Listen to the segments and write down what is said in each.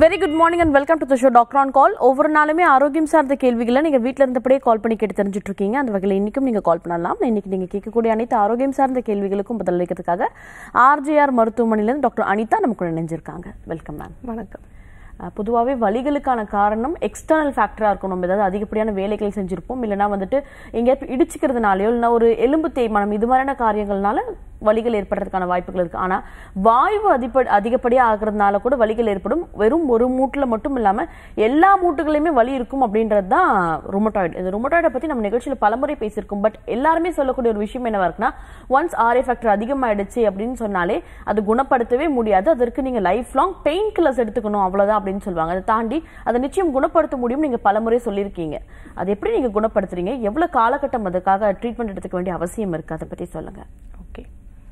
very good morning and welcome to the show doctor on call ஒவ்வொரு நாளுமே ஆரோக்கியம் சார்ந்த கேள்விகளை நீங்க வீட்ல இருந்தபடியே கால் பண்ணி கேட்டு தெரிஞ்சுட்டு இருக்கீங்க அந்த வகையில் இன்னைக்கும் நீங்க கால் பண்ணலாம் இன்னைக்கு நீங்க கேட்கக்கூடிய அனைத்து ஆரோக்கியம் சார்ந்த கேள்விகளுக்கும் பதிலளிக்கிறதுக்காக ஆர்ஜிஆர் மருத்துவமனையிலிருந்து டாக்டர் அனிதா நமக்கு இணைஞ்சிருக்காங்க வெல்கம் மேம் வணக்கம் பொதுவாகவே வலிகளுக்கான காரணம் எக்ஸ்டர்னல் ஃபேக்டராக இருக்கும் நம்ம ஏதாவது அதிகப்படியான வேலைகள் செஞ்சிருப்போம் இல்லைனா வந்துட்டு எங்கேயாவது இடிச்சுக்கிறதுனாலயோ இல்லைனா ஒரு எலும்பு தேய்மானம் இது மாதிரியான காரியங்கள்னால வலிகள் ஏற்படுறதுக்கான வாய்ப்புகள் இருக்கு ஆனா வாய்வு அதிப அதிகப்படியாக ஆகுறதுனால கூட வலிகள் ஏற்படும் வெறும் ஒரு மூட்டுல மட்டும் இல்லாம எல்லா மூட்டுகளையுமே வலி இருக்கும் அப்படின்றது தான் ருமட்டாய்டு இந்த ருமட்டாய்டை பத்தி நம்ம நிகழ்ச்சியில பலமுறை பேசியிருக்கோம் பட் எல்லாருமே சொல்லக்கூடிய ஒரு விஷயம் என்னவா இருக்குன்னா ஒன்ஸ் ஆர்ஏ ஃபேக்டர் அதிகமாயிடுச்சு அப்படின்னு சொன்னாலே அது குணப்படுத்தவே முடியாது அதற்கு நீங்க லைஃப் லாங் பெயின் கில்லர்ஸ் எடுத்துக்கணும் அவ்வளவுதான் அப்படின்னு சொல்லுவாங்க அதை தாண்டி அதை நிச்சயம் குணப்படுத்த முடியும் நீங்க பலமுறை சொல்லியிருக்கீங்க அது எப்படி நீங்க குணப்படுத்துறீங்க எவ்வளவு காலகட்டம் அதுக்காக ட்ரீட்மெண்ட் எடுத்துக்க வேண்டிய அவசியம் இருக்கு அதை பத்தி சொல்லுங்க ஓகே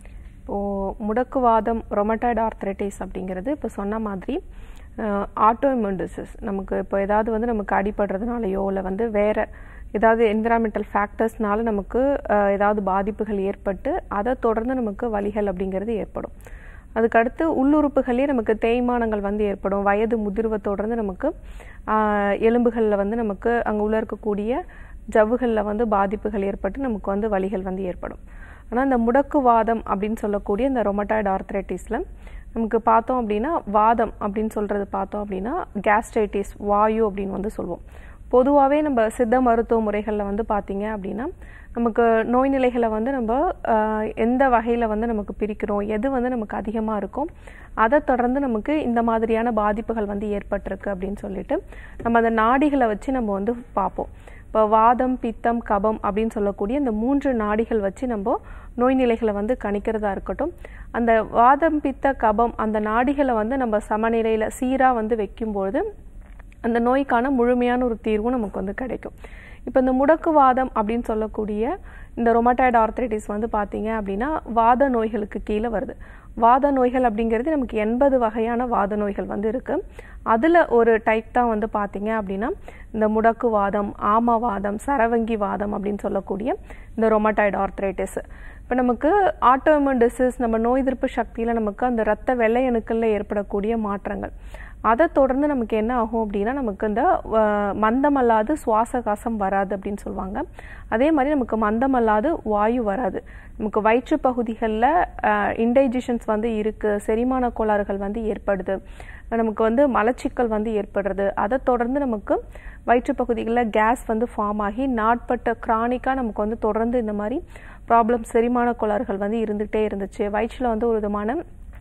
இப்போது முடக்குவாதம் ரொமட்டாய்டு ஆர்த்ரைட்டிஸ் அப்படிங்கிறது இப்போ சொன்ன மாதிரி ஆட்டோஇம்யூன் டிசீஸ் நமக்கு இப்போ ஏதாவது வந்து நமக்கு அடிபடுறதுனாலயோ இல்லை வந்து வேற ஏதாவது என்விரான்மெண்டல் ஃபேக்டர்ஸ்னால நமக்கு அஹ், ஏதாவது பாதிப்புகள் ஏற்பட்டு அதை தொடர்ந்து நமக்கு வலிகள் அப்படிங்கிறது ஏற்படும் அதுக்கடுத்து உள்ளுறுப்புகளே நமக்கு தேய்மானங்கள் வந்து ஏற்படும் வயது முதிர்வை தொடர்ந்து நமக்கு ஆஹ், எலும்புகளில் வந்து நமக்கு அங்கே உள்ள இருக்கக்கூடிய ஜவ்வுகளில் வந்து பாதிப்புகள் ஏற்பட்டு நமக்கு வந்து வலிகள் வந்து ஏற்படும் ஆனால் இந்த முடக்குவாதம் அப்படின்னு சொல்லக்கூடிய இந்த ரொமட்டாய்டு ஆர்த்ரைட்டிஸில் நமக்கு பார்த்தோம் அப்படின்னா வாதம் அப்படின்னு சொல்கிறது பார்த்தோம் அப்படின்னா கேஸ்ட்ரைட்டிஸ் வாயு அப்படின்னு வந்து சொல்லுவோம் பொதுவாகவே நம்ம சித்த மருத்துவ முறைகளில் வந்து பார்த்தீங்க அப்படின்னா நமக்கு நோய் நிலைகளை வந்து நம்ம ஆஹ், எந்த வகையில் வந்து நமக்கு பிரிக்கிறோம் எது வந்து நமக்கு அதிகமாக இருக்கும் அதை தொடர்ந்து நமக்கு இந்த மாதிரியான பாதிப்புகள் வந்து ஏற்பட்டிருக்கு அப்படின்னு சொல்லிட்டு நம்ம அந்த நாடிகளை வச்சு நம்ம வந்து பார்ப்போம் இப்போ வாதம் பித்தம் கபம் அப்படின்னு சொல்லக்கூடிய இந்த மூன்று நாடிகள் வச்சு நம்ம நோய் நிலைகளை வந்து கணிக்கிறதா இருக்கட்டும் அந்த வாதம் பித்த கபம் அந்த நாடிகளை வந்து நம்ம சமநிலையில் சீராக வந்து வைக்கும்பொழுது அந்த நோய்க்கான முழுமையான ஒரு தீர்வும் நமக்கு வந்து கிடைக்கும் இப்போ இந்த முடக்குவாதம் அப்படின்னு சொல்லக்கூடிய இந்த ரொமட்டாய்டு ஆர்த்ரைட்டிஸ் வந்து பார்த்தீங்க அப்படின்னா வாத நோய்களுக்கு கீழே வருது வாத நோய்கள் அப்படிங்கிறது நமக்கு எண்பது வகையான வாத நோய்கள் வந்து இருக்கு அதில் ஒரு டைப் தான் வந்து பார்த்தீங்க அப்படின்னா இந்த முடக்குவாதம் ஆமவாதம் சரவங்கி வாதம் அப்படின்னு சொல்லக்கூடிய இந்த ரொமட்டாய்டு ஆர்த்ரைட்டிஸ் இப்போ நமக்கு ஆட்டோமின் டிசீஸ் நம்ம நோய் எதிர்ப்பு சக்தியில் நமக்கு அந்த ரத்த வெள்ளை அணுக்களில் ஏற்படக்கூடிய மாற்றங்கள் அதை தொடர்ந்து நமக்கு என்ன ஆகும் அப்படின்னா நமக்கு இந்த அஹ், மந்தமல்லாது சுவாச காசம் வராது அப்படின்னு சொல்லுவாங்க அதே மாதிரி நமக்கு மந்தமல்லாது வாயு வராது நமக்கு வயிற்று பகுதிகளில் இன்டைஜஷன்ஸ் வந்து இருக்குது செரிமான கோளாறுகள் வந்து ஏற்படுது நமக்கு வந்து மலச்சிக்கல் வந்து ஏற்படுறது அதை தொடர்ந்து நமக்கு வயிற்று பகுதிகளில் கேஸ் வந்து ஃபார்ம் ஆகி நாட்பட்ட கிரானிக்காக நமக்கு வந்து தொடர்ந்து இந்த மாதிரி ப்ராப்ளம் செரிமான கோளாறுகள் வந்து இருந்துகிட்டே இருந்துச்சு வயிற்றில் வந்து ஒரு விதமான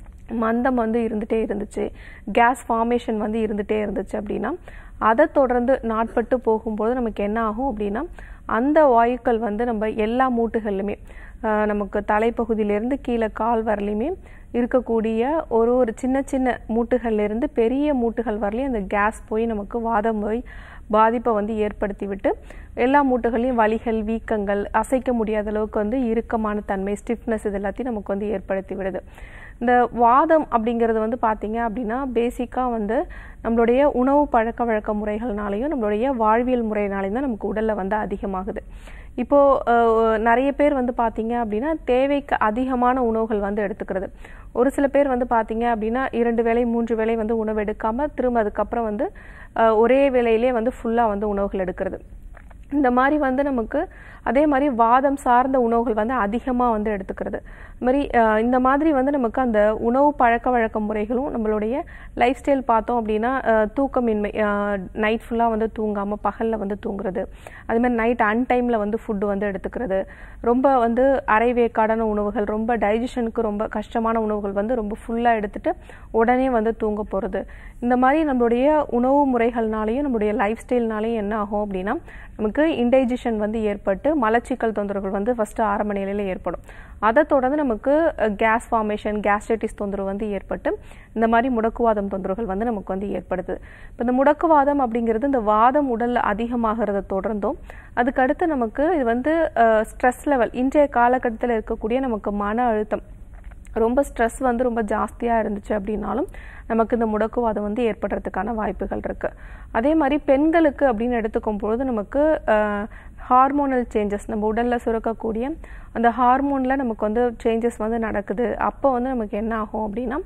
மந்தம் வந்து இருந்துகிட்டே இருந்துச்சு கேஸ் ஃபார்மேஷன் வந்து இருந்துகிட்டே இருந்துச்சு அப்படின்னா அதை தொடர்ந்து நாட்பட்டு போகும்போது நமக்கு என்ன ஆகும் அப்படின்னா அந்த வாயுக்கள் வந்து நம்ம எல்லா மூட்டுகள்லையுமே ஆஹ், நமக்கு தலைப்பகுதியிலேருந்து கீழே கால் வரலையுமே இருக்கக்கூடிய ஒரு ஒரு சின்ன சின்ன மூட்டுகள்ல இருந்து பெரிய மூட்டுகள் வரலையும் அந்த கேஸ் போய் நமக்கு வாதம் போய் பாதிப்பை வந்து ஏற்படுத்தி விட்டு எல்லா மூட்டுகளையும் வலிகள் வீக்கங்கள் அசைக்க முடியாத அளவுக்கு வந்து இறுக்கமான தன்மை ஸ்டிஃப்னஸ் இது எல்லாத்தையும் நமக்கு வந்து ஏற்படுத்தி விடுது இந்த வாதம் அப்படிங்கிறது வந்து பார்த்தீங்க அப்படின்னா பேசிக்காக வந்து நம்மளுடைய உணவு பழக்க வழக்க முறைகள்னாலையும் நம்மளுடைய வாழ்வியல் முறையினாலையும் தான் நமக்கு உடலில் வந்து அதிகமாகுது இப்போது நிறைய பேர் வந்து பார்த்தீங்க அப்படின்னா தேவைக்கு அதிகமான உணவுகள் வந்து எடுத்துக்கிறது ஒரு சில பேர் வந்து பார்த்தீங்க அப்படின்னா இரண்டு வேளை மூன்று வேளை வந்து உணவு எடுக்காமல் திரும்ப அதுக்கப்புறம் வந்து அஹ், ஒரே வேளையிலே வந்து ஃபுல்லாக வந்து உணவுகள் எடுக்கிறது இந்த மாதிரி வந்து நமக்கு அதே மாதிரி வாதம் சார்ந்த உணவுகள் வந்து அதிகமாக வந்து எடுத்துக்கிறது இது மாதிரி அஹ், இந்த மாதிரி வந்து நமக்கு அந்த உணவு பழக்க வழக்க முறைகளும் நம்மளுடைய லைஃப் ஸ்டைல் பார்த்தோம் அப்படின்னா அஹ், தூக்கமின்மை நைட் ஃபுல்லாக வந்து தூங்காமல் பகலில் வந்து தூங்குறது அதே மாதிரி நைட் அன்டைமில் வந்து ஃபுட்டு வந்து எடுத்துக்கிறது ரொம்ப வந்து அரைவேக்காடான உணவுகள் ரொம்ப டைஜஷனுக்கு ரொம்ப கஷ்டமான உணவுகள் வந்து ரொம்ப ஃபுல்லாக எடுத்துட்டு உடனே வந்து தூங்க போகிறது இந்த மாதிரி நம்மளுடைய உணவு முறைகள்னாலையும் நம்மளுடைய லைஃப் ஸ்டைல்னாலையும் என்ன ஆகும் அப்படின்னா நமக்கு இன்டைஜஷன் வந்து ஏற்பட்டு மலச்சிக்கல் தொந்தரவுகள் வந்து ஃபஸ்ட்டு ஆரம்ப நிலையில் ஏற்படும் அதை தொடர்ந்து நமக்கு கேஸ் ஃபார்மேஷன் கேஸ்ட்ரைட்டிஸ் தொந்தரவு வந்து ஏற்பட்டு இந்த மாதிரி முடக்குவாதம் தொந்தரவுகள் வந்து நமக்கு வந்து ஏற்படுது இப்போ இந்த முடக்குவாதம் அப்படிங்கிறது இந்த வாதம் உடலில் அதிகமாகிறத தொடர்ந்தும் அதுக்கடுத்து நமக்கு இது வந்து ஸ்ட்ரெஸ் லெவல் இன்றைய காலகட்டத்தில் இருக்கக்கூடிய நமக்கு மன அழுத்தம் ரொம்ப ஸ்ட்ரெஸ் வந்து ரொம்ப ஜாஸ்தியாக இருந்துச்சு அப்படின்னாலும் நமக்கு இந்த முடக்குவாதம் வந்து ஏற்படுறதுக்கான வாய்ப்புகள் இருக்குது அதே மாதிரி பெண்களுக்கு அப்படின்னு எடுத்துக்கும் பொழுது நமக்கு ஹார்மோனல் சேஞ்சஸ் நம்ம உடலில் சுரக்கக்கூடிய அந்த ஹார்மோனில் நமக்கு வந்து சேஞ்சஸ் வந்து நடக்குது அப்போ வந்து நமக்கு என்ன ஆகும் அப்படின்னா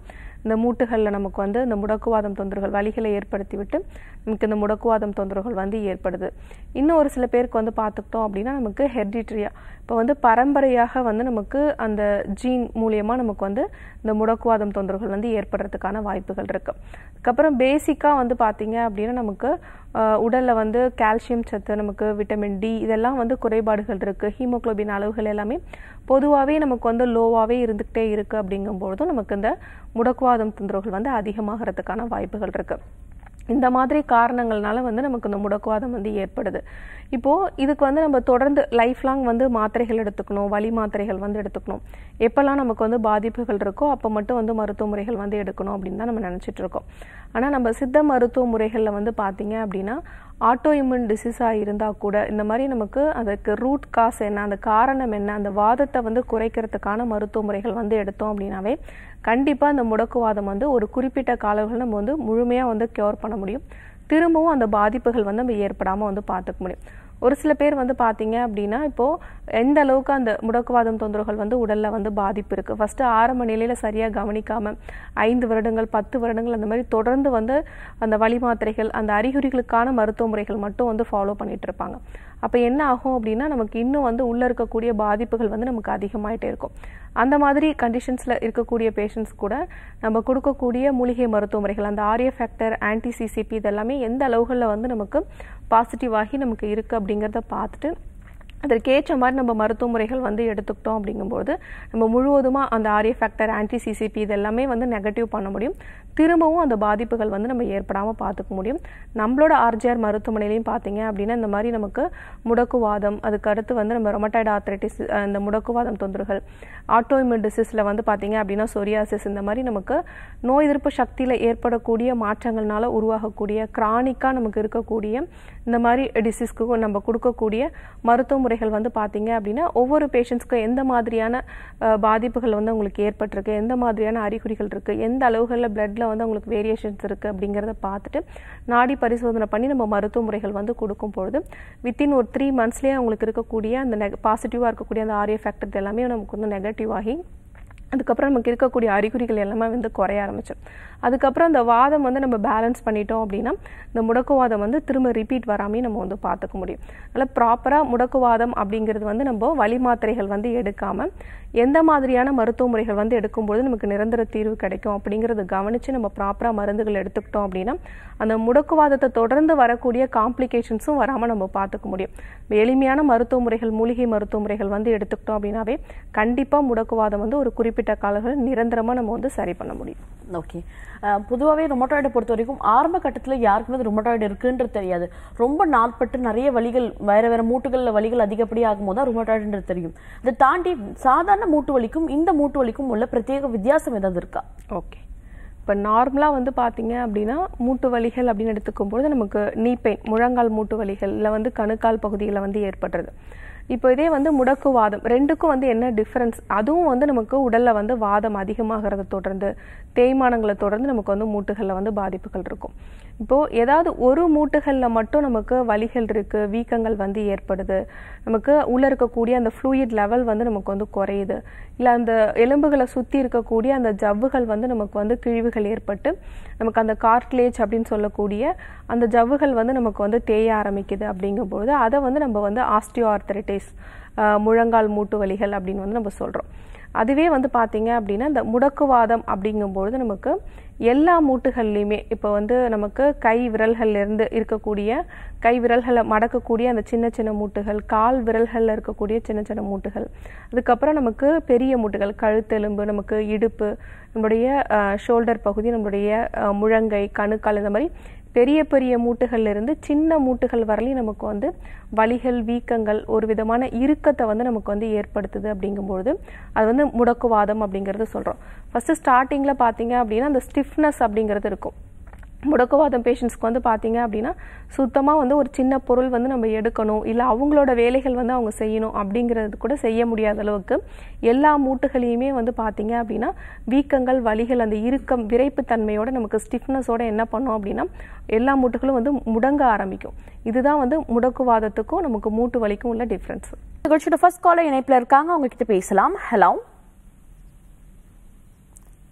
இந்த மூட்டுகளில் நமக்கு வந்து இந்த முடக்குவாதம் தொந்தரவுகள் வலிகளை ஏற்படுத்தி விட்டு நமக்கு இந்த முடக்குவாதம் தொந்தரவுகள் வந்து ஏற்படுது இன்னும் ஒரு சில பேருக்கு வந்து பார்த்துக்கிட்டோம் அப்படின்னா நமக்கு ஹெரிடிட்ரியா இப்போ வந்து பரம்பரையாக வந்து நமக்கு அந்த ஜீன் மூலியமாக நமக்கு வந்து இந்த முடக்குவாதம் தொந்தரவுகள் வந்து ஏற்படுறதுக்கான வாய்ப்புகள் இருக்கு அதுக்கப்புறம் பேசிக்காக வந்து பார்த்தீங்க அப்படின்னா நமக்கு அஹ், உடல்ல வந்து கால்சியம் சத்து நமக்கு விட்டமின் டி இதெல்லாம் வந்து குறைபாடுகள் இருக்கு ஹீமோகுளோபின் அளவுகள் எல்லாமே பொதுவாகவே நமக்கு வந்து லோவாகவே இருந்துக்கிட்டே இருக்கு அப்படிங்கும்பொழுதும் நமக்கு இந்த முடக்குவாதம் தொந்தரவுகள் வந்து அதிகமாகிறதுக்கான வாய்ப்புகள் இருக்கு இந்த மாதிரி காரணங்கள்னால வந்து நமக்கு இந்த முடக்குவாதம் வந்து ஏற்படுது இப்போ இதுக்கு வந்து நம்ம தொடர்ந்து லைஃப் லாங் வந்து மாத்திரைகள் எடுத்துக்கணும் வலி மாத்திரைகள் வந்து எடுத்துக்கணும் எப்பெல்லாம் நமக்கு வந்து பாதிப்புகள் இருக்கோ அப்போ மட்டும் வந்து மருத்துவ முறைகள் வந்து எடுக்கணும் அப்படின்னு தான் நம்ம நினைச்சிட்டு இருக்கோம் ஆனா நம்ம சித்த மருத்துவ முறைகள்ல வந்து பாத்தீங்க அப்படின்னா ஆட்டோ இம்யூன் டிசீஸாக இருந்தால் கூட இந்த மாதிரி நமக்கு அதுக்கு ரூட் காஸ் என்ன அந்த காரணம் என்ன அந்த வாதத்தை வந்து குறைக்கிறதுக்கான மருத்துவ முறைகள் வந்து எடுத்தோம் அப்படின்னாவே கண்டிப்பாக அந்த முடக்குவாதம் வந்து ஒரு குறிப்பிட்ட காலங்கள் நம்ம வந்து முழுமையாக வந்து க்யூர் பண்ண முடியும் திரும்பவும் அந்த பாதிப்புகள் வந்து நம்ம ஏற்படாமல் வந்து பார்த்துக்க முடியும் ஒரு சில பேர் வந்து பார்த்தீங்க அப்படின்னா இப்போ எந்த அளவுக்கு அந்த முடக்குவாதம் தொந்தரவுகள் வந்து உடல்ல வந்து பாதிப்பு இருக்கு ஃபர்ஸ்ட் ஆரம்ப நிலையில சரியா கவனிக்காம ஐந்து வருடங்கள் பத்து வருடங்கள் அந்த மாதிரி தொடர்ந்து வந்து அந்த வலி மாத்திரைகள் அந்த அறிகுறிகளுக்கான மருத்துவ முறைகள் மட்டும் வந்து ஃபாலோ பண்ணிட்டு இருப்பாங்க அப்ப என்ன ஆகும் அப்படின்னா நமக்கு இன்னும் வந்து உள்ள இருக்கக்கூடிய பாதிப்புகள் வந்து நமக்கு அதிகமாயிட்டே இருக்கும் அந்த மாதிரி கண்டிஷன்ஸ்ல இருக்கக்கூடிய பேஷண்ட்ஸ் கூட நம்ம கொடுக்கக்கூடிய மூலிகை மருத்துவ முறைகள் அந்த ஆரிய ஃபேக்டர் ஆன்டி சிசிபி இதெல்லாமே எந்த அளவுகளில் வந்து நமக்கு பாசிட்டிவ் ஆகி நமக்கு இருக்கு அப்படிங்கிறத பார்த்துட்டு அதற்கேற்ற மாதிரி நம்ம மருத்துவ முறைகள் வந்து எடுத்துக்கிட்டோம் அப்படிங்கும்போது நம்ம முழுவதுமாக அந்த ஆரிய ஃபேக்டர் ஆன்டி சிசிபி இதெல்லாமே வந்து நெகட்டிவ் பண்ண முடியும் திரும்பவும் அந்த பாதிப்புகள் வந்து நம்ம ஏற்படாமல் பார்த்துக்க முடியும் நம்மளோட ஆர்ஜிஆர் மருத்துவமனையிலையும் பார்த்தீங்க அப்படின்னா இந்த மாதிரி நமக்கு முடக்குவாதம் அதுக்கு அடுத்து வந்து நம்ம ரொமட்டாய்டு ஆர்த்ரைட்டிஸ் இந்த முடக்குவாதம் தொந்தரவுகள் ஆட்டோஇம்யூன் டிசீஸில் வந்து பார்த்தீங்க அப்படின்னா சொரியாசிஸ் இந்த மாதிரி நமக்கு நோய் எதிர்ப்பு சக்தியில் ஏற்படக்கூடிய மாற்றங்கள்னால உருவாகக்கூடிய கிரானிக்காக நமக்கு இருக்கக்கூடிய இந்த மாதிரி டிசீஸ்க்கு நம்ம கொடுக்கக்கூடிய மருத்துவ முறைகள் வந்து பார்த்தீங்க அப்படின்னா ஒவ்வொரு பேஷண்ட்ஸ்க்கும் எந்த மாதிரியான அஹ், பாதிப்புகள் வந்து உங்களுக்கு ஏற்பட்டிருக்கு எந்த மாதிரியான அறிகுறிகள் இருக்குது எந்த அளவுகளில் பிளட்ல வந்து உங்களுக்கு வேரியேஷன்ஸ் இருக்குது அப்படிங்கிறத பார்த்துட்டு நாடி பரிசோதனை பண்ணி நம்ம மருத்துவ முறைகள் வந்து கொடுக்கும் பொழுது வித்தின் ஒரு த்ரீ மந்த்ஸ்லேயே அவங்களுக்கு இருக்கக்கூடிய அந்த நெக பாசிட்டிவாக இருக்கக்கூடிய அந்த ஆரிய ஃபேக்டர் எல்லாமே நமக்கு வந்து நெகட்டிவ் ஆகி அதுக்கப்புறம் நமக்கு இருக்கக்கூடிய அறிகுறிகள் எல்லாமே வந்து குறைய ஆரம்பிச்சு அதுக்கப்புறம் அந்த வாதம் வந்து நம்ம பேலன்ஸ் பண்ணிட்டோம் அப்படின்னா இந்த முடக்குவாதம் வந்து திரும்ப ரிப்பீட் வராமே நம்ம வந்து பார்த்துக்க முடியும் அதனால் ப்ராப்பராக முடக்குவாதம் அப்படிங்கிறது வந்து நம்ம வலி மாத்திரைகள் வந்து எடுக்காம எந்த மாதிரியான மருத்துவ முறைகள் வந்து எடுக்கும்போது நமக்கு நிரந்தர தீர்வு கிடைக்கும் அப்படிங்கிறத கவனித்து நம்ம ப்ராப்பராக மருந்துகள் எடுத்துக்கிட்டோம் அப்படின்னா அந்த முடக்குவாதத்தை தொடர்ந்து வரக்கூடிய காம்ப்ளிகேஷன்ஸும் வராமல் நம்ம பார்த்துக்க முடியும் எளிமையான மருத்துவ முறைகள் மூலிகை மருத்துவ முறைகள் வந்து எடுத்துக்கிட்டோம் அப்படின்னாவே கண்டிப்பாக முடக்குவாதம் வந்து ஒரு குறிப்பிட்ட காலங்கள் நிரந்தரமாக நம்ம வந்து சரி பண்ண முடியும் ஓகே பொதுவாகவே ரொமட்டாய்டை பொறுத்த வரைக்கும் ஆரம்ப கட்டத்தில் யாருக்குமே அது ரொமட்டாய்டு இருக்குன்றது தெரியாது ரொம்ப நாட்பட்டு நிறைய வலிகள் வேற வேற மூட்டுகளில் வலிகள் அதிகப்படியாக ஆகும்போது தான் ரொமட்டாய்டுன்றது தெரியும் அதை தாண்டி சாதாரண மூட்டு வலிக்கும் இந்த மூட்டு வலிக்கும் உள்ள பிரத்யேக வித்தியாசம் ஏதாவது இருக்கா ஓகே இப்போ நார்மலாக வந்து பார்த்தீங்க அப்படின்னா மூட்டு வலிகள் அப்படின்னு எடுத்துக்கும் பொழுது நமக்கு நீ பெயின் முழங்கால் மூட்டு வலிகள் இல்லை வந்து கணுக்கால் பகுதிகளில் வந்து ஏற்படுறது இப்போ இதே வந்து முடக்குவாதம் ரெண்டுக்கும் வந்து என்ன டிஃப்ரென்ஸ் அதுவும் வந்து நமக்கு உடல்ல வந்து வாதம் அதிகமாகிறத தொடர்ந்து தேய்மானங்களை தொடர்ந்து நமக்கு வந்து மூட்டுகளில் வந்து பாதிப்புகள் இருக்கும் இப்போ ஏதாவது ஒரு மூட்டுகளில் மட்டும் நமக்கு வலிகள் இருக்கு வீக்கங்கள் வந்து ஏற்படுது நமக்கு உள்ள இருக்கக்கூடிய அந்த ஃப்ளூயிட் லெவல் வந்து நமக்கு வந்து குறையுது இல்லை அந்த எலும்புகளை சுற்றி இருக்கக்கூடிய அந்த ஜவ்வுகள் வந்து நமக்கு வந்து கிழிவுகள் ஏற்பட்டு நமக்கு அந்த கார்ட்லேஜ் அப்படின்னு சொல்லக்கூடிய அந்த ஜவ்வுகள் வந்து நமக்கு வந்து தேய ஆரம்பிக்குது அப்படிங்கும்போது அதை வந்து நம்ம வந்து ஆஸ்டியோ ஆர்த்தரைட்டிஸ் முழங்கால் மூட்டு வலிகள் அப்படின்னு வந்து நம்ம சொல்கிறோம் அதுவே வந்து பார்த்தீங்க அப்படின்னா இந்த முடக்குவாதம் அப்படிங்கும்பொழுது நமக்கு எல்லா மூட்டுகள்லையுமே இப்போ வந்து நமக்கு கை விரல்கள்ல இருந்து இருக்கக்கூடிய கை விரல்களை மடக்கக்கூடிய அந்த சின்ன சின்ன மூட்டுகள் கால் விரல்களில் இருக்கக்கூடிய சின்ன சின்ன மூட்டுகள் அதுக்கப்புறம் நமக்கு பெரிய மூட்டுகள் கழுத்தெலும்பு நமக்கு இடுப்பு நம்மளுடைய ஷோல்டர் பகுதி நம்மளுடைய அஹ், முழங்கை கணுக்கால் இந்த மாதிரி பெரிய பெரிய மூட்டுகள்ல இருந்து சின்ன மூட்டுகள் வரலையும் நமக்கு வந்து வலிகள் வீக்கங்கள் ஒரு விதமான இறுக்கத்தை வந்து நமக்கு வந்து ஏற்படுத்துது அப்படிங்கும்பொழுது அது வந்து முடக்குவாதம் அப்படிங்கிறது சொல்றோம் ஃபர்ஸ்ட் ஸ்டார்டிங்ல பாத்தீங்க அப்படின்னா அந்த ஸ்டிஃப்னஸ் அப்படிங்கிறது இருக்கும் முடக்குவாதம் பேஷண்ட்ஸ்க்கு வந்து பார்த்தீங்க அப்படின்னா சுத்தமாக வந்து ஒரு சின்ன பொருள் வந்து நம்ம எடுக்கணும் இல்லை அவங்களோட வேலைகள் வந்து அவங்க செய்யணும் அப்படிங்கிறது கூட செய்ய முடியாத அளவுக்கு எல்லா மூட்டுகளையுமே வந்து பார்த்தீங்க அப்படின்னா வீக்கங்கள் வலிகள் அந்த இறுக்கம் விரைப்புத்தன்மையோட நமக்கு ஸ்டிஃப்னஸோட என்ன பண்ணோம் அப்படின்னா எல்லா மூட்டுகளும் வந்து முடங்க ஆரம்பிக்கும் இதுதான் வந்து முடக்குவாதத்துக்கும் நமக்கு மூட்டு வலிக்கும் உள்ள டிஃப்ரென்ஸ் நிகழ்ச்சியோட ஃபர்ஸ்ட் காலர் இணைப்புல இருக்காங்க அவங்க கிட்ட பேசலாம் ஹலோ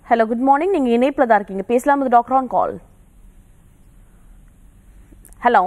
ஹலோ குட் மார்னிங் நீங்க இணைப்புல தான் இருக்கீங்க பேசலாம் இது doctor on call hello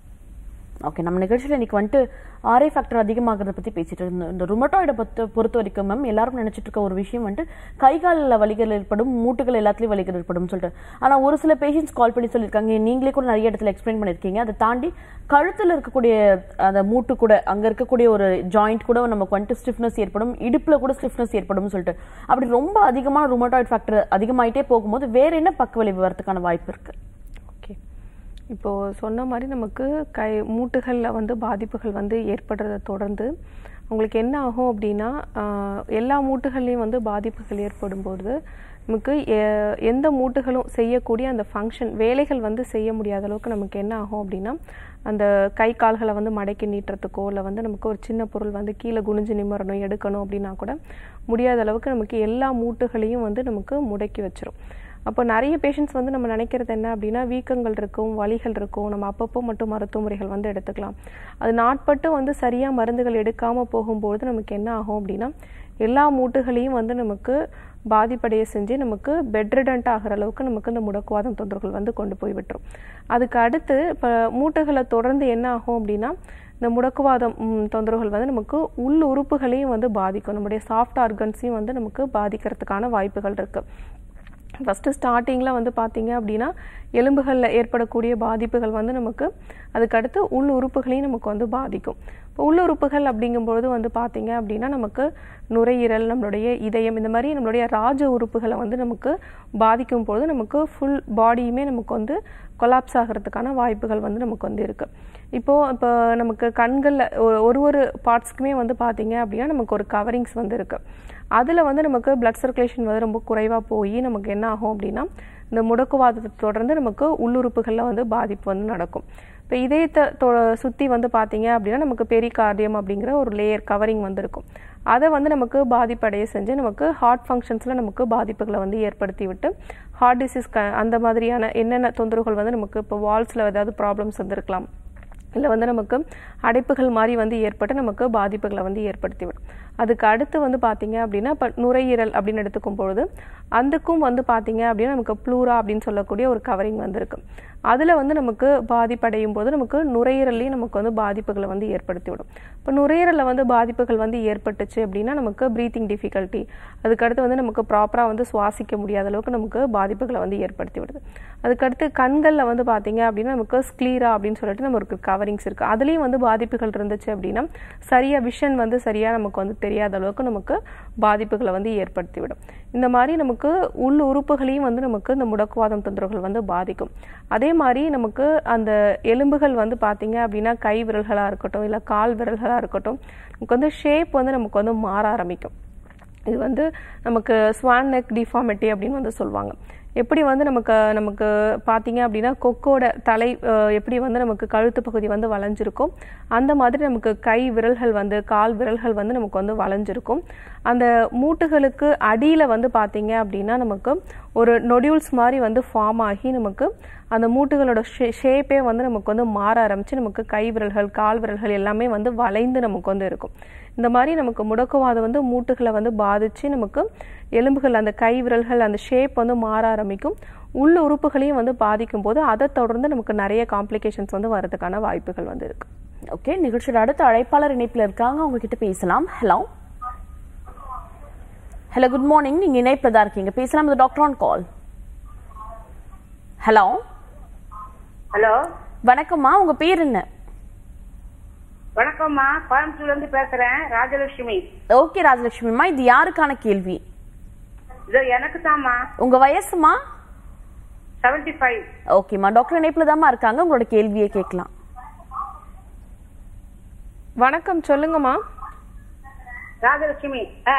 okay நம்ம நிகழ்ச்சியில் இன்னைக்கு வந்துட்டு ஆர்ஐ ஃபேக்டர் அதிகமாகிறத பற்றி பேசிட்டு இருந்தோம் இந்த ருமட்டாய்டை பற்றி பொறுத்த வரைக்கும் மேம் எல்லாரும் நினைச்சிட்டு இருக்க ஒரு விஷயம் வந்துட்டு கை காலில் வலிகள் ஏற்படும் மூட்டுகள் எல்லாத்துலேயும் வலிகள் ஏற்படும் சொல்லிட்டு ஆனால் ஒரு சில பேஷண்ட்ஸ் கால் பண்ணி சொல்லியிருக்காங்க நீங்களே கூட நிறைய இடத்துல எக்ஸ்பிளைன் பண்ணியிருக்கீங்க அதை தாண்டி கழுத்தில் இருக்கக்கூடிய அந்த மூட்டு கூட அங்கே இருக்கக்கூடிய ஒரு ஜாயிண்ட் கூட நமக்கு வந்துட்டு ஸ்டிஃப்னஸ் ஏற்படும் இடுப்பில் கூட ஸ்டிஃப்னஸ் ஏற்படும் சொல்லிட்டு அப்படி ரொம்ப அதிகமான ருமட்டாய்டு ஃபேக்டர் அதிகமாயிட்டே போகும்போது வேற என்ன பக்க விளைவு வரதுக்கான வாய்ப்பு இருக்கு ஓகே இப்போது சொன்ன மாதிரி நமக்கு கை மூட்டுகளில் வந்து பாதிப்புகள் வந்து ஏற்படுறதை தொடர்ந்து உங்களுக்கு என்ன ஆகும் அப்படின்னா ஆஹ், எல்லா மூட்டுகள்லையும் வந்து பாதிப்புகள் ஏற்படும்போது நமக்கு எ- எந்த மூட்டுகளும் செய்யக்கூடிய அந்த ஃபங்க்ஷன் வேலைகள் வந்து செய்ய முடியாத அளவுக்கு நமக்கு என்ன ஆகும் அப்படின்னா அந்த கை கால்களை வந்து மடக்கி நீட்டுறதுக்கோ இல்லை வந்து நமக்கு ஒரு சின்ன பொருள் வந்து கீழே குனிஞ்சு நிமிரணும் எடுக்கணும் அப்படின்னா கூட முடியாத அளவுக்கு நமக்கு எல்லா மூட்டுகளையும் வந்து நமக்கு முடக்கி வச்சிரும் அப்போ நிறைய பேஷண்ட்ஸ் வந்து நம்ம நினைக்கிறது என்ன அப்படின்னா வீக்கங்கள் இருக்கும் வலிகள் இருக்கும் நம்ம அப்பப்போ மட்டும் மருத்துவ முறைகள் வந்து எடுத்துக்கலாம் அது நாட்பட்டு வந்து சரியாக மருந்துகள் எடுக்காமல் போகும்போது நமக்கு என்ன ஆகும் அப்படின்னா எல்லா மூட்டுகளையும் வந்து நமக்கு பாதிப்படைய செஞ்சு நமக்கு பெட்ரிடண்ட் ஆகிற அளவுக்கு நமக்கு இந்த முடக்குவாதம் தொந்தரவுகள் வந்து கொண்டு போய் விட்டுரும் அதுக்கு அடுத்து இப்போ மூட்டுகளை தொடர்ந்து என்ன ஆகும் அப்படின்னா இந்த முடக்குவாதம் ம், தொந்தரவுகள் வந்து நமக்கு உள் உறுப்புகளையும் வந்து பாதிக்கும் நம்முடைய சாஃப்ட் ஆர்கன்ஸையும் வந்து நமக்கு பாதிக்கிறதுக்கான வாய்ப்புகள் இருக்குது ஃபஸ்ட்டு ஸ்டார்டிங்கில் வந்து பார்த்தீங்க அப்படின்னா எலும்புகளில் ஏற்படக்கூடிய பாதிப்புகள் வந்து நமக்கு அதுக்கடுத்து உள் உறுப்புகளையும் நமக்கு வந்து பாதிக்கும் இப்போ உள் உறுப்புகள் அப்படிங்கும்பொழுது வந்து பார்த்தீங்க அப்படின்னா நமக்கு நுரையீரல் நம்மளுடைய இதயம் இந்த மாதிரி நம்மளுடைய ராஜ உறுப்புகளை வந்து நமக்கு பாதிக்கும் பொழுது நமக்கு ஃபுல் பாடியுமே நமக்கு வந்து கொலாப்ஸ் ஆகிறதுக்கான வாய்ப்புகள் வந்து நமக்கு வந்து இருக்குது இப்போது இப்போ நமக்கு கண்களில் ஒரு ஒரு பார்ட்ஸ்க்குமே வந்து பார்த்தீங்க அப்படின்னா நமக்கு ஒரு கவரிங்ஸ் வந்து இருக்குது அதில் வந்து நமக்கு பிளட் சர்க்குலேஷன் வந்து ரொம்ப குறைவாக போய் நமக்கு என்ன ஆகும் அப்படின்னா இந்த முடக்குவாதத்தை தொடர்ந்து நமக்கு உள்ளுறுப்புகளில் வந்து பாதிப்பு வந்து நடக்கும் இப்போ இதயத்தை தொ- சுற்றி வந்து பார்த்தீங்க அப்படின்னா நமக்கு பெரிகார்டியம் அப்படிங்கிற ஒரு லேயர் கவரிங் வந்து இருக்கும் அதை வந்து நமக்கு பாதிப்படைய செஞ்சு நமக்கு ஹார்ட் ஃபங்க்ஷன்ஸில் நமக்கு பாதிப்புகளை வந்து ஏற்படுத்தி விட்டு ஹார்ட் டிசீஸ் க அந்த மாதிரியான என்னென்ன தொந்தரவுகள் வந்து நமக்கு இப்போ வால்ஸில் ஏதாவது ப்ராப்ளம்ஸ் வந்துருக்கலாம் இல்லை வந்து நமக்கு அடைப்புகள் மாதிரி வந்து ஏற்பட்டு நமக்கு பாதிப்புகளை வந்து ஏற்படுத்தி விடும் அதுக்கு அடுத்து வந்து பார்த்தீங்க அப்படின்னா இப்போ நுரையீரல் அப்படின்னு எடுத்துக்கும் பொழுது அதுக்கும் வந்து பார்த்தீங்க அப்படின்னா நமக்கு ப்ளூரா அப்படின்னு சொல்லக்கூடிய ஒரு கவரிங் வந்து இருக்கு அதில் வந்து நமக்கு பாதிப்படையும் போது நமக்கு நுரையீரல்லையும் நமக்கு வந்து பாதிப்புகளை வந்து ஏற்படுத்தி விடும் இப்போ நுரையீரலில் வந்து பாதிப்புகள் வந்து ஏற்பட்டுச்சு அப்படின்னா நமக்கு ப்ரீத்திங் டிஃபிகல்ட்டி அதுக்கடுத்து வந்து நமக்கு ப்ராப்பராக வந்து சுவாசிக்க முடியாத அளவுக்கு நமக்கு பாதிப்புகளை வந்து ஏற்படுத்தி விடுது அதுக்கடுத்து கண்களில் வந்து பார்த்தீங்க அப்படின்னா நமக்கு ஸ்க்ளீரா அப்படின்னு சொல்லிட்டு நமக்கு கவரிங்ஸ் இருக்குது அதுலேயும் வந்து பாதிப்புகள் இருந்துச்சு அப்படின்னா சரியாக விஷன் வந்து சரியாக நமக்கு வந்து தெரியாத அளவுக்கு நமக்கு பாதிப்புகளை வந்து ஏற்படுத்தி விடும் இந்த மாதிரி நமக்கு உள் உறுப்புகளையும் வந்து நமக்கு இந்த முடக்குவாதம் தொந்தரவுகள் வந்து பாதிக்கும் அதே மாதிரி நமக்கு அந்த எலும்புகள் வந்து பார்த்தீங்க அப்படின்னா கை விரல்களாக இருக்கட்டும் இல்லை கால் விரல்களாக இருக்கட்டும் நமக்கு வந்து ஷேப் வந்து நமக்கு வந்து மாற ஆரம்பிக்கும் இது வந்து நமக்கு ஸ்வான் நெக் டிஃபார்மிட்டி அப்படின்னு வந்து சொல்லுவாங்க எப்படி வந்து நமக்கு நமக்கு பார்த்தீங்க அப்படின்னா கொக்கோட தலை அஹ், எப்படி வந்து நமக்கு கழுத்து பகுதி வந்து வளைஞ்சிருக்கும் அந்த மாதிரி நமக்கு கை விரல்கள் வந்து கால் விரல்கள் வந்து நமக்கு வந்து வளைஞ்சிருக்கும் அந்த மூட்டுகளுக்கு அடியில் வந்து பார்த்தீங்க அப்படின்னா நமக்கு ஒரு நொடியூல்ஸ் மாதிரி வந்து ஃபார்ம் ஆகி நமக்கு அந்த மூட்டுகளோட ஷே ஷேப்பே வந்து நமக்கு வந்து மாற ஆரம்பிச்சு நமக்கு கை விரல்கள் கால் விரல்கள் எல்லாமே வந்து வளைந்து நமக்கு வந்து இருக்கும் இந்த மாதிரி நமக்கு முடக்குவாதம் வந்து மூட்டுகளை வந்து பாதிச்சு நமக்கு எலும்புகள் அந்த கை விரல்கள் அந்த ஷேப் வந்து மாற ஆரம்பிக்கும் உள்ள உறுப்புகளையும் வந்து பாதிக்கும் போது அதை தொடர்ந்து நமக்கு நிறைய காம்ப்ளிகேஷன்ஸ் வந்து வரதுக்கான வாய்ப்புகள் வந்து இருக்கு ஓகே நிகழ்ச்சியோட அடுத்த அழைப்பாளர் இணைப்புல இருக்காங்க அவங்க கிட்ட பேசலாம் ஹலோ ஹலோ குட் மார்னிங் நீங்க இணைப்புல தான் இருக்கீங்க பேசலாம் இது doctor on call hello hello வணக்கம்மா உங்க பேர் என்ன வணக்கம்மா கோயம்புத்தூர்ல இருந்து பேசுறேன் ராஜலட்சுமி ஓகே ராஜலட்சுமிமா இது யாருக்கான கேள்வி இது எனக்கு தாம்மா உங்க வயசுமா செவன்டி ஃபைவ் ஓகேம்மா டாக்டர் இணைப்புல தாம்மா இருக்காங்க உங்களோட கேள்வியை கேட்கலாம் வணக்கம் சொல்லுங்கம்மா ராஜலட்சுமி ஆ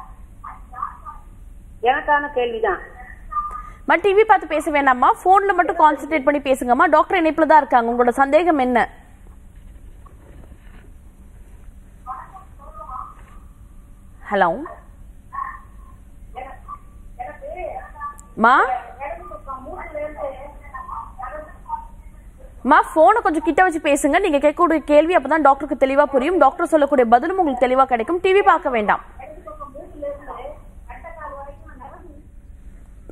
எனக்கான கேள்விதான் மா டிவி பார்த்து பேச வேண்டாம்மா போன்ல மட்டும் கான்சென்ட்ரேட் பண்ணி பேசுங்கம்மா டாக்டர் இணைப்புல தான் இருக்காங்க உங்களோட சந்தேகம் என்ன ஹலோ மா மா போனை கொஞ்சம் கிட்ட வச்சு பேசுங்க நீங்க கேட்கக்கூடிய கேள்வி அப்பதான் டாக்டருக்கு தெளிவா புரியும் டாக்டர் சொல்லக்கூடிய பதிலும் உங்களுக்கு தெளிவா கிடைக்கும் டிவி பார்க்க வேண்டாம்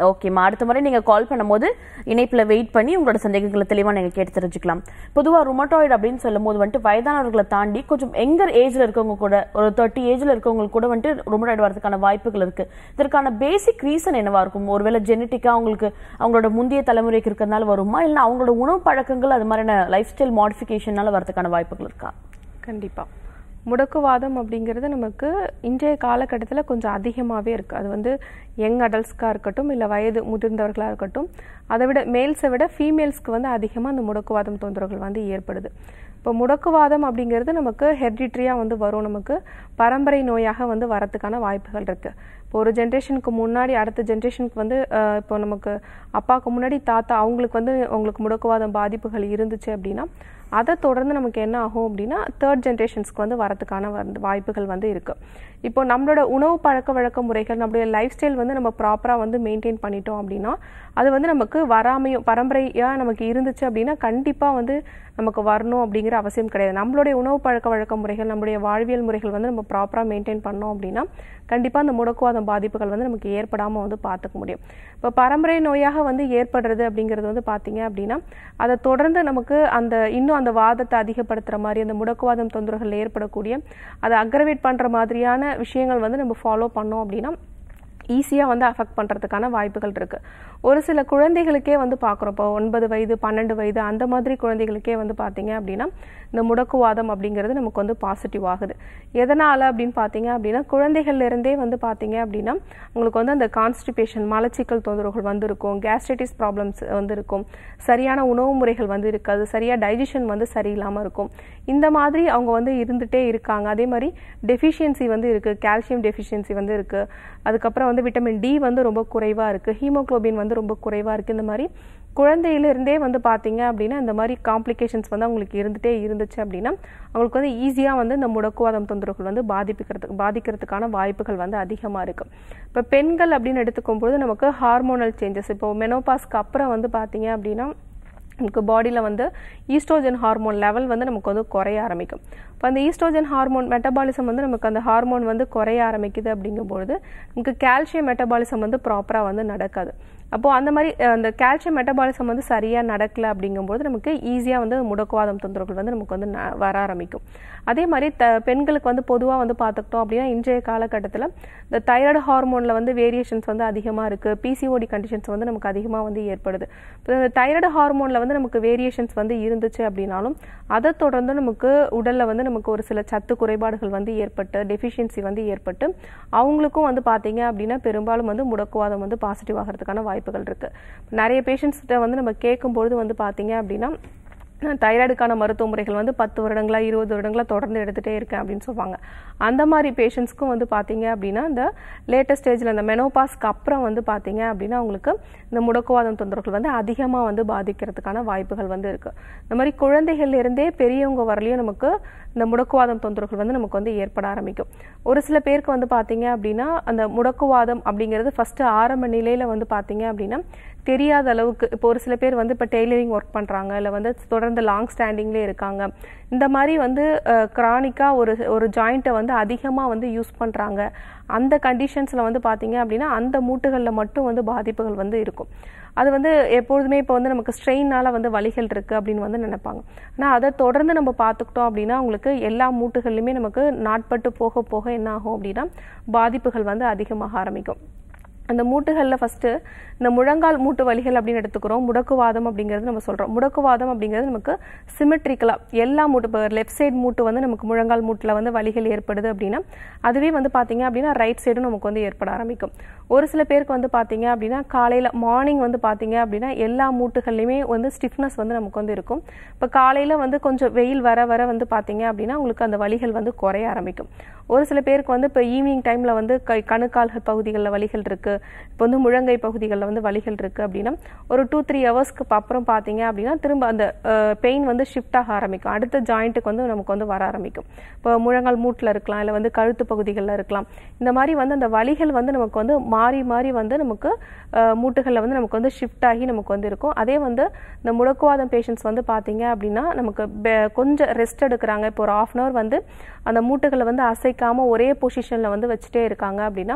ஓகேம்மா அடுத்த முறை நீங்க கால் பண்ணும்போது இணைப்புல வெயிட் பண்ணி உங்களோட சந்தேகங்களை தெளிவா நீங்க கேட்டு தெரிஞ்சுக்கலாம் பொதுவா ருமட்டாய்டு அப்படின்னு சொல்லும்போது வந்துட்டு வயதானவர்களை தாண்டி கொஞ்சம் எங்கர் ஏஜ்ல இருக்கவங்க கூட ஒரு தேர்ட்டி ஏஜ்ல இருக்கவங்க கூட வந்துட்டு ருமட்டாய்டு வரதுக்கான வாய்ப்புகள் இருக்கு இதற்கான பேசிக் ரீசன் என்னவா இருக்கும் ஒருவேளை ஜெனட்டிக்கா அவங்களுக்கு அவங்களோட முந்தைய தலைமுறைக்கு இருக்கிறதுனால வருமா இல்ல அவங்களோட உணவு பழக்கங்கள் அது மாதிரியான லைஃப் ஸ்டைல் மாடிஃபிகேஷனால வரதுக்கான வாய்ப்புகள் இருக்கா கண்டிப்பாக முடக்குவாதம் அப்படிங்கிறது நமக்கு இன்றைய காலகட்டத்தில் கொஞ்சம் அதிகமாகவே இருக்குது அது வந்து யங் அடல்ட்ஸ்க்காக இருக்கட்டும் இல்லை வயது முதிர்ந்தவர்களாக இருக்கட்டும் அதை விட மேல்ஸை விட ஃபீமேல்ஸ்க்கு வந்து அதிகமாக அந்த முடக்குவாதம் தொந்தரவுகள் வந்து ஏற்படுது இப்போ முடக்குவாதம் அப்படிங்கிறது நமக்கு ஹெரிடிட்ரியாக வந்து வரும் நமக்கு பரம்பரை நோயாக வந்து வரத்துக்கான வாய்ப்புகள் இருக்குது இப்போ ஒரு ஜென்ரேஷனுக்கு முன்னாடி அடுத்த ஜென்ரேஷனுக்கு வந்து அஹ், இப்போ நமக்கு அப்பாவுக்கு முன்னாடி தாத்தா அவங்களுக்கு வந்து அவங்களுக்கு முடக்குவாதம் பாதிப்புகள் இருந்துச்சு அப்படின்னா அதை தொடர்ந்து நமக்கு என்ன ஆகும் அப்படின்னா தேர்ட் ஜென்ரேஷன்ஸ்க்கு வந்து வரதுக்கான வந்து வாய்ப்புகள் வந்து இருக்கு இப்போ நம்மளோட உணவு பழக்க வழக்க முறைகள் நம்மளுடைய லைஃப் ஸ்டைல் வந்து நம்ம ப்ராப்பராக வந்து மெயின்டைன் பண்ணிட்டோம் அப்படின்னா அது வந்து நமக்கு வராமையும் பரம்பரையாக நமக்கு இருந்துச்சு அப்படின்னா கண்டிப்பாக வந்து நமக்கு வரணும் அப்படிங்கிற அவசியம் கிடையாது நம்மளுடைய உணவு பழக்க வழக்க முறைகள் நம்மளுடைய வாழ்வியல் முறைகள் வந்து நம்ம ப்ராப்பராக மெயின்டைன் பண்ணோம் அப்படின்னா கண்டிப்பாக அந்த முடக்குவாதம் பாதிப்புகள் வந்து நமக்கு ஏற்படாமல் வந்து பார்த்துக்க முடியும் இப்போ பரம்பரை நோயாக வந்து ஏற்படுறது அப்படிங்கிறது வந்து பார்த்தீங்க அப்படின்னா அதை தொடர்ந்து நமக்கு அந்த இன்னும் அந்த வாதத்தை அதிகப்படுத்துகிற மாதிரி அந்த முடக்குவாதம் தொந்தரவுகள் ஏற்படக்கூடிய அதை அக்ரவேட் பண்ணுற மாதிரியான விஷயங்கள் வந்து நம்ம ஃபாலோ பண்ணோம் அப்படின்னா ஈஸியாக வந்து அஃபெக்ட் பண்ணுறதுக்கான வாய்ப்புகள் இருக்குது ஒரு சில குழந்தைகளுக்கே வந்து பார்க்குறோம் இப்போ ஒன்பது வயது பன்னெண்டு வயது அந்த மாதிரி குழந்தைகளுக்கே வந்து பார்த்தீங்க அப்படின்னா இந்த முடக்குவாதம் அப்படிங்கிறது நமக்கு வந்து பாசிட்டிவ் ஆகுது எதனால் அப்படின்னு பார்த்தீங்க அப்படின்னா குழந்தைகள்ல இருந்தே வந்து பார்த்தீங்க அப்படின்னா உங்களுக்கு வந்து அந்த கான்ஸ்டிபேஷன் மலச்சிக்கல் தொந்தரவுகள் வந்து இருக்கும் கேஸ்ட்ரைட்டிஸ் ப்ராப்ளம்ஸ் வந்து இருக்கும் சரியான உணவு முறைகள் வந்து இருக்காது சரியாக டைஜஷன் வந்து சரியில்லாமல் இருக்கும் இந்த மாதிரி அவங்க வந்து இருந்துகிட்டே இருக்காங்க அதே மாதிரி டெஃபிஷியன்சி வந்து இருக்குது கால்சியம் டெஃபிஷியன்சி வந்து இருக்குது அதுக்கப்புறம் வந்து விட்டமின் டி வந்து ரொம்ப குறைவாக இருக்குது ஹீமோகுளோபின் வந்து ரொம்ப குறைவாக இருக்குது இந்த மாதிரி குழந்தையிலிருந்தே வந்து பார்த்தீங்க அப்படின்னா இந்த மாதிரி காம்ப்ளிகேஷன்ஸ் வந்து அவங்களுக்கு இருந்துகிட்டே இருந்துச்சு அப்படின்னா அவங்களுக்கு வந்து ஈஸியாக வந்து இந்த முடக்குவாதம் தொந்தரவுகள் வந்து பாதிப்புக்கிறதுக்கு பாதிக்கிறதுக்கான வாய்ப்புகள் வந்து அதிகமாக இருக்குது இப்போ பெண்கள் அப்படின்னு எடுத்துக்கும்போது நமக்கு ஹார்மோனல் சேஞ்சஸ் இப்போ மெனோபாஸ்க்கு அப்புறம் வந்து பார்த்தீங்க அப்படின்னா நமக்கு பாடியில் வந்து ஈஸ்ட்ரோஜன் ஹார்மோன் லெவல் வந்து நமக்கு வந்து குறைய ஆரம்பிக்கும் இப்போ அந்த ஈஸ்ட்ரோஜன் ஹார்மோன் மெட்டபாலிசம் வந்து நமக்கு அந்த ஹார்மோன் வந்து குறைய ஆரம்பிக்குது அப்படிங்கும்பொழுது நமக்கு கால்சியம் மெட்டபாலிசம் வந்து ப்ராப்பராக வந்து நடக்காது அப்போது அந்த மாதிரி அஹ், அந்த கால்சியம் மெட்டபாலிசம் வந்து சரியாக நடக்கல அப்படிங்கும்போது நமக்கு ஈஸியாக வந்து முடக்குவாதம் தொந்தரவுகள் வந்து நமக்கு வந்து ந- வர ஆரம்பிக்கும் அதே மாதிரி த பெண்களுக்கு வந்து பொதுவாக வந்து பார்த்துக்கிட்டோம் அப்படின்னா இன்றைய காலகட்டத்தில் இந்த தைராய்டு ஹார்மோனில் வந்து வேரியேஷன்ஸ் வந்து அதிகமாக இருக்குது பிசிஓடி கண்டிஷன்ஸ் வந்து நமக்கு அதிகமாக வந்து ஏற்படுது இப்போ இந்த தைராய்டு ஹார்மோனில் வந்து நமக்கு வேரியேஷன்ஸ் வந்து இருந்துச்சு அப்படின்னாலும் அதை தொடர்ந்து நமக்கு உடலில் வந்து நமக்கு ஒரு சில சத்து குறைபாடுகள் வந்து ஏற்பட்டு டெஃபிஷியன்சி வந்து ஏற்பட்டு அவங்களுக்கும் வந்து பார்த்தீங்க அப்படின்னா பெரும்பாலும் வந்து முடக்குவாதம் வந்து பாசிட்டிவ் ஆகிறதுக்கான வாய்ப்புகள் இருக்குது நிறைய பேஷண்ட்ஸ்கிட்ட வந்து நம்ம கேட்கும்பொழுது வந்து பார்த்தீங்க அப்படின்னா நான் தைராய்டுக்கான மருத்துவ முறைகள் வந்து பத்து வருடங்களா இருபது வருடங்களா தொடர்ந்து எடுத்துகிட்டே இருக்கேன் அப்படின்னு சொல்லுவாங்க அந்த மாதிரி பேஷண்ட்ஸ்க்கும் வந்து பார்த்தீங்க அப்படின்னா இந்த லேட்டஸ்ட் ஸ்டேஜில் இந்த மெனோபாஸ்க்கு அப்புறம் வந்து பார்த்தீங்க அப்படின்னா அவங்களுக்கு இந்த முடக்குவாதம் தொந்தரவுகள் வந்து அதிகமாக வந்து பாதிக்கிறதுக்கான வாய்ப்புகள் வந்து இருக்குது இந்த மாதிரி குழந்தைகள்ல இருந்தே பெரியவங்க வரலையும் நமக்கு இந்த முடக்குவாதம் தொந்தரவுகள் வந்து நமக்கு வந்து ஏற்பட ஆரம்பிக்கும் ஒரு சில பேருக்கு வந்து பார்த்தீங்க அப்படின்னா அந்த முடக்குவாதம் அப்படிங்கிறது ஃபஸ்ட்டு ஆரம்ப நிலையில் வந்து பார்த்தீங்க அப்படின்னா தெரியாத அளவுக்கு இப்போ ஒரு சில பேர் வந்து இப்போ டெய்லரிங் ஒர்க் பண்ணுறாங்க இல்லை வந்து தொடர்ந்து லாங் ஸ்டாண்டிங்லேயே இருக்காங்க இந்த மாதிரி வந்து க்ரானிக்காக ஒரு ஒரு ஜாயிண்ட்டை வந்து அதிகமாக வந்து யூஸ் பண்ணுறாங்க அந்த கண்டிஷன்ஸில் வந்து பார்த்தீங்க அப்படின்னா அந்த மூட்டுகளில் மட்டும் வந்து பாதிப்புகள் வந்து இருக்கும் அது வந்து எப்பொழுதுமே இப்போ வந்து நமக்கு ஸ்ட்ரெயினால வந்து வலிகள் இருக்குது அப்படின்னு வந்து நினைப்பாங்க ஆனால் அதை தொடர்ந்து நம்ம பார்த்துக்கிட்டோம் அப்படின்னா உங்களுக்கு எல்லா மூட்டுகள்லையுமே நமக்கு நாட்பட்டு போக போக என்ன ஆகும் அப்படின்னா பாதிப்புகள் வந்து அதிகமாக ஆரம்பிக்கும் அந்த மூட்டுகளில் ஃபஸ்ட்டு இந்த முழங்கால் மூட்டு வலிகள் அப்படின்னு எடுத்துக்கிறோம் முடக்குவாதம் அப்படிங்கிறது நம்ம சொல்கிறோம் முடக்குவாதம் அப்படிங்கிறது நமக்கு சிமெட்ரிக்கலாக எல்லா மூட்டு இப்போ லெஃப்ட் சைடு மூட்டு வந்து நமக்கு முழங்கால் மூட்டில் வந்து வலிகள் ஏற்படுது அப்படின்னா அதுவே வந்து பார்த்தீங்க அப்படின்னா ரைட் சைடும் நமக்கு வந்து ஏற்பட ஆரம்பிக்கும் ஒரு சில பேருக்கு வந்து பார்த்தீங்க அப்படின்னா காலையில் மார்னிங் வந்து பார்த்தீங்க அப்படின்னா எல்லா மூட்டுகள்லையுமே வந்து ஸ்டிஃப்னஸ் வந்து நமக்கு வந்து இருக்கும் இப்போ காலையில் வந்து கொஞ்சம் வெயில் வர வர வந்து பார்த்தீங்க அப்படின்னா உங்களுக்கு அந்த வலிகள் வந்து குறைய ஆரம்பிக்கும் ஒரு சில பேருக்கு வந்து இப்போ ஈவினிங் டைமில் வந்து கை கணுக்கால்கள் பகுதிகளில் வலிகள் இருக்குது இப்போ வந்து முழங்கை பகுதிகளில் வந்து வலிகள் இருக்குது அப்படின்னா ஒரு டூ த்ரீ ஹவர்ஸ்க்கு அப்புறம் பார்த்தீங்க அப்படின்னா திரும்ப அந்த பெயின் வந்து ஷிஃப்ட் ஆக ஆரம்பிக்கும் அடுத்த ஜாயிண்ட்டுக்கு வந்து நமக்கு வந்து வர ஆரம்பிக்கும் இப்போ முழங்கால் மூட்டில் இருக்கலாம் இல்லை வந்து கழுத்து பகுதிகளில் இருக்கலாம் இந்த மாதிரி வந்து அந்த வலிகள் வந்து நமக்கு வந்து மாறி மாறி வந்து நமக்கு அஹ், மூட்டுகளில் வந்து நமக்கு வந்து ஷிஃப்ட் ஆகி நமக்கு வந்து இருக்கும் அதே வந்து இந்த முடக்குவாதம் பேஷண்ட்ஸ் வந்து பார்த்தீங்க அப்படின்னா நமக்கு பெ- கொஞ்சம் ரெஸ்ட் எடுக்கிறாங்க இப்போ ஒரு ஆஃப் அன் ஹவர் வந்து அந்த மூட்டுகளை வந்து அசைக்காம ஒரே பொசிஷனில் வந்து வச்சுட்டே இருக்காங்க அப்படின்னா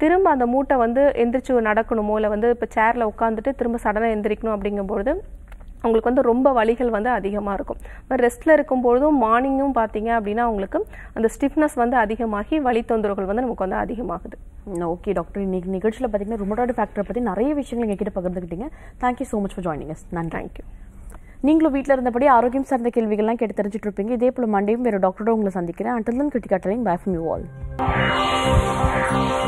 திரும்ப அந்த மூட்டை வந்து எந்திரிச்சு நடக்கணுமோ இல்லை வந்து இப்போ சேரில் உட்காந்துட்டு திரும்ப சடனாக எந்திரிக்கணும் அப்படிங்கும்பொழுது அவங்களுக்கு வந்து ரொம்ப வலிகள் வந்து அதிகமாக இருக்கும் ரெஸ்ட்டில் இருக்கும்பொழுதும் மார்னிங்கும் பார்த்தீங்க அப்படின்னா அவங்களுக்கு அந்த ஸ்டிஃப்னஸ் வந்து அதிகமாகி வலி தொந்தரவுகள் வந்து நமக்கு வந்து அதிகமாகுது ஓகே டாக்டர் இன்னைக்கு நிகழ்ச்சியில் பார்த்தீங்கன்னா ருமட்டாய்டு ஃபேக்டரை பற்றி நிறைய விஷயங்கள் எங்ககிட்ட பகிர்ந்துக்கிட்டீங்க thank you so much for joining us நன்றி தேங்க்யூ நீங்களும் வீட்டில் இருந்தபடி ஆரோக்கியம் சார்ந்த கேள்விகள்லாம் கேட்டு தெரிஞ்சுட்டு இருப்பீங்க இதே போல மண்டேயும் வேறு டாக்டரோட உங்களை சந்திக்கிறேன் அண்டர்லன் கிரிட்டிகாட்டலிங் பை ஃப்ரம் யூ ஆல்